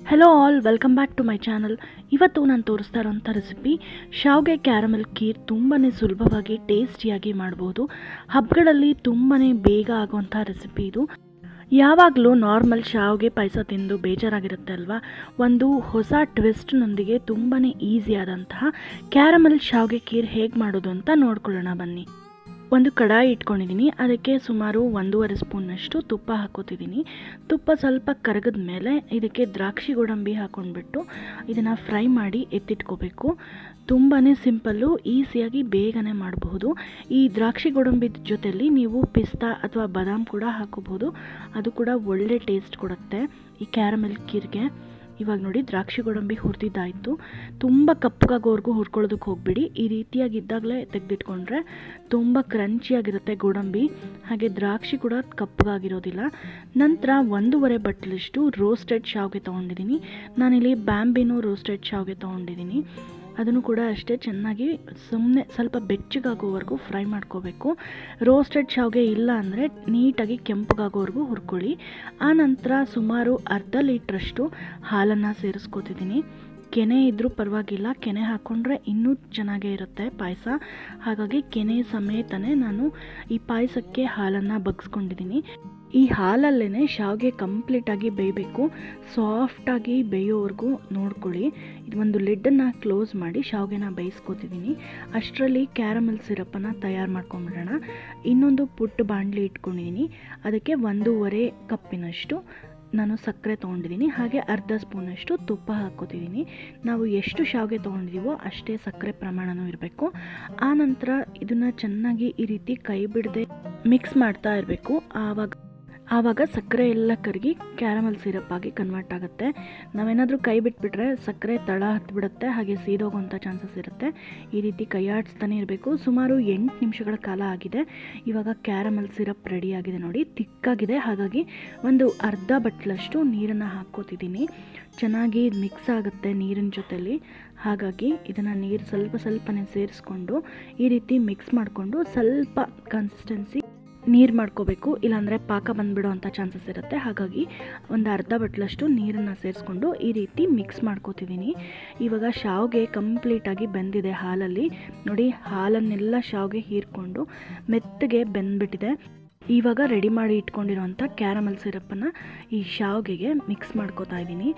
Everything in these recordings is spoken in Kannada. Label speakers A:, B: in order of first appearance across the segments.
A: hello all welcome back to my channel ಇವತ್ತು ನಾನು ತೋರಿಸ್ತಾ ಇರೋಂಥ ರೆಸಿಪಿ ಶಾವಿಗೆ ಕ್ಯಾರಮೆಲ್ ಖೀರ್ ತುಂಬಾ ಸುಲಭವಾಗಿ ಟೇಸ್ಟಿಯಾಗಿ ಮಾಡ್ಬೋದು ಹಬ್ಬಗಳಲ್ಲಿ ತುಂಬಾ ಬೇಗ ಆಗುವಂಥ ರೆಸಿಪಿ ಇದು ಯಾವಾಗಲೂ ನಾರ್ಮಲ್ ಶಾವಿಗೆ ಪಾಯಸ ತಿಂದು ಬೇಜಾರಾಗಿರುತ್ತೆ ಅಲ್ವಾ ಒಂದು ಹೊಸ ಟ್ವಿಸ್ಟ್ನೊಂದಿಗೆ ತುಂಬಾ ಈಸಿಯಾದಂತಹ ಕ್ಯಾರಮೆಲ್ ಶಾವಿಗೆ ಖೀರ್ ಹೇಗೆ ಮಾಡೋದು ಅಂತ ನೋಡ್ಕೊಳ್ಳೋಣ ಬನ್ನಿ ಒಂದು ಕಡಾಯಿ ಇಟ್ಕೊಂಡಿದ್ದೀನಿ ಅದಕ್ಕೆ ಸುಮಾರು ಒಂದೂವರೆ ಸ್ಪೂನ್ನಷ್ಟು ತುಪ್ಪ ಹಾಕೋತಿದ್ದೀನಿ ತುಪ್ಪ ಸ್ವಲ್ಪ ಕರಗಿದ ಮೇಲೆ ಇದಕ್ಕೆ ದ್ರಾಕ್ಷಿ ಗೋಡಂಬಿ ಹಾಕ್ಕೊಂಡ್ಬಿಟ್ಟು ಇದನ್ನು ಫ್ರೈ ಮಾಡಿ ಎತ್ತಿಟ್ಕೋಬೇಕು ತುಂಬಾ ಸಿಂಪಲ್ಲು ಈಸಿಯಾಗಿ ಬೇಗನೆ ಮಾಡಬಹುದು ಈ ದ್ರಾಕ್ಷಿ ಗೋಡಂಬಿ ಜೊತೆಲಿ ನೀವು ಪಿಸ್ತಾ ಅಥವಾ ಬಾದಾಮ್ ಕೂಡ ಹಾಕೋಬಹುದು ಅದು ಕೂಡ ಒಳ್ಳೆ ಟೇಸ್ಟ್ ಕೊಡುತ್ತೆ ಈ ಕ್ಯಾರಮೆಲ್ ಖೀರ್ಗೆ ಇವಾಗ ನೋಡಿ ದ್ರಾಕ್ಷಿ ಗೋಡಂಬಿ ಹುರಿದಿದ್ದಾಯಿತು ತುಂಬ ಕಪ್ಪಗಾಗೋವರೆಗೂ ಹುರ್ಕೊಳ್ಳೋದಕ್ಕೆ ಹೋಗ್ಬಿಡಿ ಈ ರೀತಿಯಾಗಿದ್ದಾಗಲೇ ತೆಗೆದಿಟ್ಕೊಂಡ್ರೆ ತುಂಬ ಕ್ರಂಚಿಯಾಗಿರುತ್ತೆ ಗೋಡಂಬಿ ಹಾಗೆ ದ್ರಾಕ್ಷಿ ಕೂಡ ಕಪ್ಪಗಾಗಿರೋದಿಲ್ಲ ನಂತರ ಒಂದೂವರೆ ಬಟ್ಲಷ್ಟು ರೋಸ್ಟೆಡ್ ಶಾವಿಗೆ ತೊಗೊಂಡಿದ್ದೀನಿ ನಾನಿಲ್ಲಿ ಬ್ಯಾಂಬಿನೋ ರೋಸ್ಟೆಡ್ ಶಾವಿಗೆ ತೊಗೊಂಡಿದ್ದೀನಿ ಅದನ್ನು ಕೂಡ ಅಷ್ಟೇ ಚೆನ್ನಾಗಿ ಸುಮ್ಮನೆ ಸ್ವಲ್ಪ ಬೆಚ್ಚಗಾಗೋವರೆಗೂ ಫ್ರೈ ಮಾಡ್ಕೋಬೇಕು ರೋಸ್ಟೆಡ್ ಶಾವಿಗೆ ಇಲ್ಲ ಅಂದರೆ ನೀಟಾಗಿ ಕೆಂಪಗಾಗೋವರೆಗೂ ಹುರ್ಕೊಳ್ಳಿ ಆನಂತರ ಸುಮಾರು ಅರ್ಧ ಲೀಟ್ರಷ್ಟು ಹಾಲನ್ನು ಸೇರಿಸ್ಕೋತಿದ್ದೀನಿ ಕೆನೆ ಇದ್ದರೂ ಪರವಾಗಿಲ್ಲ ಕೆನೆ ಹಾಕ್ಕೊಂಡ್ರೆ ಇನ್ನೂ ಚೆನ್ನಾಗೇ ಇರುತ್ತೆ ಪಾಯಸ ಹಾಗಾಗಿ ಕೆನೆ ಸಮೇತನೇ ನಾನು ಈ ಪಾಯಸಕ್ಕೆ ಹಾಲನ್ನು ಬಗ್ಸ್ಕೊಂಡಿದ್ದೀನಿ ಈ ಹಾಲಲ್ಲೇ ಶಾವಿಗೆ ಕಂಪ್ಲೀಟಾಗಿ ಬೇಯಬೇಕು ಸಾಫ್ಟಾಗಿ ಬೇಯೋವರೆಗೂ ನೋಡ್ಕೊಳ್ಳಿ ಇದು ಒಂದು ಲಿಡ್ಡನ್ನು ಕ್ಲೋಸ್ ಮಾಡಿ ಶಾವಿಗೆನ ಬೇಯಿಸ್ಕೊತಿದ್ದೀನಿ ಅಷ್ಟರಲ್ಲಿ ಕ್ಯಾರಮಲ್ ಸಿರಪನ್ನು ತಯಾರು ಮಾಡ್ಕೊಂಬಿಡೋಣ ಇನ್ನೊಂದು ಪುಟ್ಟ ಬಾಣಲಿ ಇಟ್ಕೊಂಡಿದ್ದೀನಿ ಅದಕ್ಕೆ ಒಂದೂವರೆ ಕಪ್ಪಿನಷ್ಟು ನಾನು ಸಕ್ಕರೆ ತೊಗೊಂಡಿದ್ದೀನಿ ಹಾಗೆ ಅರ್ಧ ಸ್ಪೂನಷ್ಟು ತುಪ್ಪ ಹಾಕ್ಕೋತಿದ್ದೀನಿ ನಾವು ಎಷ್ಟು ಶಾವಿಗೆ ತೊಗೊಂಡಿದ್ದೀವೋ ಅಷ್ಟೇ ಸಕ್ಕರೆ ಪ್ರಮಾಣನೂ ಇರಬೇಕು ಆನಂತರ ಇದನ್ನು ಚೆನ್ನಾಗಿ ಈ ರೀತಿ ಕೈ ಬಿಡದೆ ಮಿಕ್ಸ್ ಮಾಡ್ತಾ ಇರಬೇಕು ಆವಾಗ ಆವಾಗ ಸಕ್ಕರೆ ಎಲ್ಲ ಕರಗಿ ಕ್ಯಾರಮಲ್ ಸಿರಪ್ ಆಗಿ ಕನ್ವರ್ಟ್ ಆಗುತ್ತೆ ನಾವೇನಾದರೂ ಕೈ ಬಿಟ್ಬಿಟ್ರೆ ಸಕ್ಕರೆ ತಳ ಹತ್ಬಿಡುತ್ತೆ ಹಾಗೆ ಸೀದೋಗುವಂಥ ಚಾನ್ಸಸ್ ಇರುತ್ತೆ ಈ ರೀತಿ ಕೈ ಆಡಿಸ್ತಾನೆ ಇರಬೇಕು ಸುಮಾರು ಎಂಟು ನಿಮಿಷಗಳ ಕಾಲ ಆಗಿದೆ ಇವಾಗ ಕ್ಯಾರಮಲ್ ಸಿರಪ್ ರೆಡಿ ಆಗಿದೆ ನೋಡಿ ತಿಕ್ಕಾಗಿದೆ ಹಾಗಾಗಿ ಒಂದು ಅರ್ಧ ಬಟ್ಲಷ್ಟು ನೀರನ್ನು ಹಾಕ್ಕೋತಿದ್ದೀನಿ ಚೆನ್ನಾಗಿ ಮಿಕ್ಸ್ ಆಗುತ್ತೆ ನೀರಿನ ಜೊತೆಲಿ ಹಾಗಾಗಿ ಇದನ್ನು ನೀರು ಸ್ವಲ್ಪ ಸ್ವಲ್ಪನೇ ಸೇರಿಸ್ಕೊಂಡು ಈ ರೀತಿ ಮಿಕ್ಸ್ ಮಾಡಿಕೊಂಡು ಸ್ವಲ್ಪ ಕನ್ಸಿಸ್ಟೆನ್ಸಿ ನೀರು ಮಾಡ್ಕೋಬೇಕು ಇಲ್ಲಾಂದರೆ ಪಾಕ ಬಂದುಬಿಡೋ ಅಂಥ ಚಾನ್ಸಸ್ ಇರುತ್ತೆ ಹಾಗಾಗಿ ಒಂದು ಅರ್ಧ ಬಟ್ಲಷ್ಟು ನೀರನ್ನು ಸೇರಿಸ್ಕೊಂಡು ಈ ರೀತಿ ಮಿಕ್ಸ್ ಮಾಡ್ಕೋತಿದ್ದೀನಿ ಇವಾಗ ಶಾವಿಗೆ ಕಂಪ್ಲೀಟಾಗಿ ಬೆಂದಿದೆ ಹಾಲಲ್ಲಿ ನೋಡಿ ಹಾಲನ್ನೆಲ್ಲ ಶಾವಿಗೆ ಹೀರ್ಕೊಂಡು ಮೆತ್ತಗೆ ಬೆಂದ್ಬಿಟ್ಟಿದೆ ಇವಾಗ ರೆಡಿ ಮಾಡಿ ಇಟ್ಕೊಂಡಿರೋಂಥ ಕ್ಯಾರಮಲ್ ಸಿರಪ್ಪನ್ನು ಈ ಶಾವಿಗೆಗೆ ಮಿಕ್ಸ್ ಮಾಡ್ಕೋತಾ ಇದ್ದೀನಿ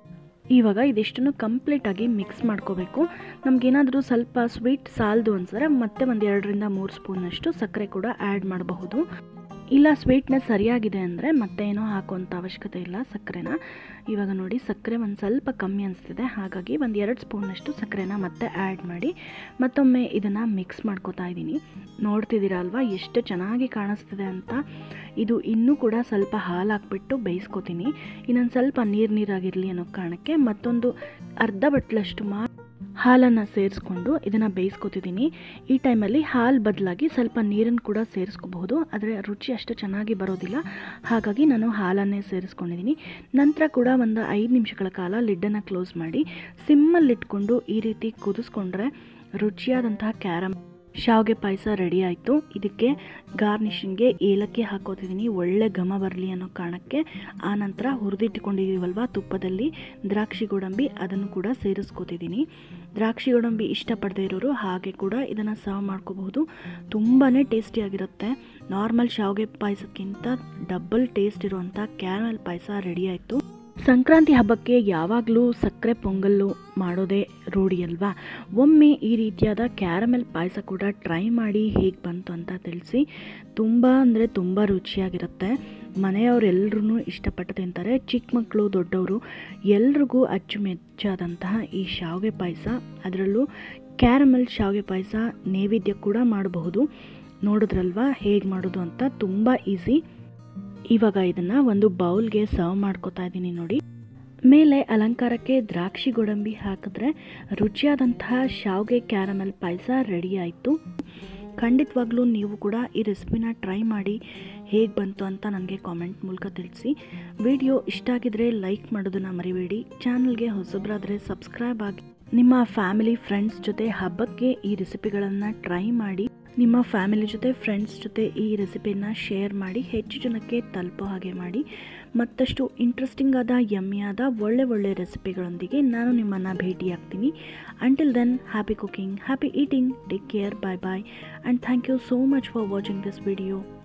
A: ಇವಾಗ ಇದಿಷ್ಟನ್ನು ಕಂಪ್ಲೀಟಾಗಿ ಮಿಕ್ಸ್ ಮಾಡ್ಕೋಬೇಕು ನಮಗೇನಾದರೂ ಸ್ವಲ್ಪ ಸ್ವೀಟ್ ಸಾಲದು ಅನ್ಸಿದ್ರೆ ಮತ್ತೆ ಒಂದು ಎರಡರಿಂದ ಮೂರು ಸ್ಪೂನಷ್ಟು ಸಕ್ಕರೆ ಕೂಡ ಆ್ಯಡ್ ಮಾಡಬಹುದು ಇಲ್ಲ ಸ್ವೀಟ್ನೆಸ್ ಸರಿಯಾಗಿದೆ ಅಂದರೆ ಮತ್ತೆ ಏನೋ ಹಾಕುವಂಥ ಅವಶ್ಯಕತೆ ಇಲ್ಲ ಸಕ್ಕರೆನ ಇವಾಗ ನೋಡಿ ಸಕ್ಕರೆ ಒಂದು ಸ್ವಲ್ಪ ಕಮ್ಮಿ ಅನಿಸ್ತಿದೆ ಹಾಗಾಗಿ ಒಂದು ಎರಡು ಸ್ಪೂನಷ್ಟು ಸಕ್ಕರೆನ ಮತ್ತೆ ಆ್ಯಡ್ ಮಾಡಿ ಮತ್ತೊಮ್ಮೆ ಇದನ್ನು ಮಿಕ್ಸ್ ಮಾಡ್ಕೋತಾ ಇದ್ದೀನಿ ನೋಡ್ತಿದ್ದೀರಾ ಅಲ್ವಾ ಎಷ್ಟು ಚೆನ್ನಾಗಿ ಕಾಣಿಸ್ತಿದೆ ಅಂತ ಇದು ಇನ್ನೂ ಕೂಡ ಸ್ವಲ್ಪ ಹಾಲು ಹಾಕ್ಬಿಟ್ಟು ಬೇಯಿಸ್ಕೊತೀನಿ ಇನ್ನೊಂದು ಸ್ವಲ್ಪ ನೀರು ನೀರಾಗಿರಲಿ ಅನ್ನೋ ಕಾರಣಕ್ಕೆ ಮತ್ತೊಂದು ಅರ್ಧ ಬಟ್ಲಷ್ಟು ಮಾ ಹಾಲನ್ನು ಸೇರಿಸ್ಕೊಂಡು ಇದನ್ನು ಬೇಯಿಸ್ಕೊತಿದ್ದೀನಿ ಈ ಟೈಮಲ್ಲಿ ಹಾಲು ಬದಲಾಗಿ ಸ್ವಲ್ಪ ನೀರನ್ನು ಕೂಡ ಸೇರಿಸ್ಕೋಬಹುದು ಆದರೆ ರುಚಿ ಅಷ್ಟು ಚೆನ್ನಾಗಿ ಬರೋದಿಲ್ಲ ಹಾಗಾಗಿ ನಾನು ಹಾಲನ್ನೇ ಸೇರಿಸ್ಕೊಂಡಿದ್ದೀನಿ ನಂತರ ಕೂಡ ಒಂದು ಐದು ನಿಮಿಷಗಳ ಕಾಲ ಲಿಡ್ಡನ್ನು ಕ್ಲೋಸ್ ಮಾಡಿ ಸಿಮ್ಮಲ್ಲಿಟ್ಕೊಂಡು ಈ ರೀತಿ ಕುದಿಸ್ಕೊಂಡ್ರೆ ರುಚಿಯಾದಂತಹ ಕ್ಯಾರಮ್ ಶಾವಿಗೆ ಪಾಯಸ ರೆಡಿ ಆಯಿತು ಇದಕ್ಕೆ ಗಾರ್ನಿಷಿಂಗ್ಗೆ ಏಲಕ್ಕಿ ಹಾಕೋತಿದ್ದೀನಿ ಒಳ್ಳೆ ಘಮ ಬರಲಿ ಅನ್ನೋ ಕಾರಣಕ್ಕೆ ಆನಂತರ ಹುರಿದಿಟ್ಕೊಂಡಿದ್ದೀವಲ್ವ ತುಪ್ಪದಲ್ಲಿ ದ್ರಾಕ್ಷಿ ಗೋಡಂಬಿ ಅದನ್ನು ಕೂಡ ಸೇರಿಸ್ಕೋತಿದ್ದೀನಿ ದ್ರಾಕ್ಷಿ ಗೋಡಂಬಿ ಇಷ್ಟಪಡದೇ ಇರೋರು ಹಾಗೆ ಕೂಡ ಇದನ್ನು ಸರ್ವ್ ಮಾಡ್ಕೋಬಹುದು ತುಂಬಾ ಟೇಸ್ಟಿಯಾಗಿರುತ್ತೆ ನಾರ್ಮಲ್ ಶಾವಿಗೆ ಪಾಯಸಕ್ಕಿಂತ ಡಬಲ್ ಟೇಸ್ಟ್ ಇರುವಂಥ ಕ್ಯಾರಮಲ್ ಪಾಯಸ ರೆಡಿ ಆಯಿತು ಸಂಕ್ರಾಂತಿ ಹಬ್ಬಕ್ಕೆ ಯಾವಾಗಲೂ ಸಕ್ಕರೆ ಪೊಂಗಲ್ಲು ಮಾಡೋದೇ ರೂಢಿ ಅಲ್ವಾ ಒಮ್ಮೆ ಈ ರೀತಿಯಾದ ಕ್ಯಾರಮೆಲ್ ಪಾಯಸ ಕೂಡ ಟ್ರೈ ಮಾಡಿ ಹೇಗೆ ಬಂತು ಅಂತ ತಿಳಿಸಿ ತುಂಬ ಅಂದರೆ ತುಂಬ ರುಚಿಯಾಗಿರುತ್ತೆ ಮನೆಯವರೆಲ್ಲರೂ ಇಷ್ಟಪಟ್ಟು ತಿಂತಾರೆ ಚಿಕ್ಕ ಮಕ್ಕಳು ದೊಡ್ಡವರು ಎಲ್ರಿಗೂ ಅಚ್ಚುಮೆಚ್ಚಾದಂತಹ ಈ ಶಾವಿಗೆ ಪಾಯಸ ಅದರಲ್ಲೂ ಕ್ಯಾರಮೆಲ್ ಶಾವಿಗೆ ಪಾಯಸ ನೈವೇದ್ಯ ಕೂಡ ಮಾಡಬಹುದು ನೋಡಿದ್ರಲ್ವಾ ಹೇಗೆ ಮಾಡೋದು ಅಂತ ತುಂಬ ಈಸಿ ಇವಾಗ ಇದನ್ನು ಒಂದು ಬೌಲ್ಗೆ ಸರ್ವ್ ಮಾಡ್ಕೋತಾ ಇದ್ದೀನಿ ನೋಡಿ ಮೇಲೆ ಅಲಂಕಾರಕ್ಕೆ ದ್ರಾಕ್ಷಿ ಗೋಡಂಬಿ ಹಾಕಿದ್ರೆ ರುಚಿಯಾದಂತಹ ಶಾವಿಗೆ ಕ್ಯಾರಮೆಲ್ ಪಾಯಸ ರೆಡಿ ಆಯಿತು ಖಂಡಿತವಾಗ್ಲೂ ನೀವು ಕೂಡ ಈ ರೆಸಿಪಿನ ಟ್ರೈ ಮಾಡಿ ಹೇಗೆ ಬಂತು ಅಂತ ನನಗೆ ಕಾಮೆಂಟ್ ಮೂಲಕ ತಿಳಿಸಿ ವಿಡಿಯೋ ಇಷ್ಟ ಆಗಿದ್ರೆ ಲೈಕ್ ಮಾಡೋದನ್ನು ಮರಿಬೇಡಿ ಚಾನಲ್ಗೆ ಹೊಸಬ್ರಾದರೆ ಸಬ್ಸ್ಕ್ರೈಬ್ ಆಗಿ ನಿಮ್ಮ ಫ್ಯಾಮಿಲಿ ಫ್ರೆಂಡ್ಸ್ ಜೊತೆ ಹಬ್ಬಕ್ಕೆ ಈ ರೆಸಿಪಿಗಳನ್ನು ಟ್ರೈ ಮಾಡಿ ನಿಮ್ಮ ಫ್ಯಾಮಿಲಿ ಜೊತೆ ಫ್ರೆಂಡ್ಸ್ ಜೊತೆ ಈ ರೆಸಿಪಿನ ಶೇರ್ ಮಾಡಿ ಹೆಚ್ಚು ಜನಕ್ಕೆ ತಲುಪೋ ಹಾಗೆ ಮಾಡಿ ಮತ್ತಷ್ಟು ಇಂಟ್ರೆಸ್ಟಿಂಗ್ ಆದ ಯಮ್ಮಿಯಾದ ಒಳ್ಳೆ ಒಳ್ಳೆ ರೆಸಿಪಿಗಳೊಂದಿಗೆ ನಾನು ನಿಮ್ಮನ್ನು ಭೇಟಿಯಾಗ್ತೀನಿ until then happy cooking happy eating take care bye bye and thank you so much for watching this video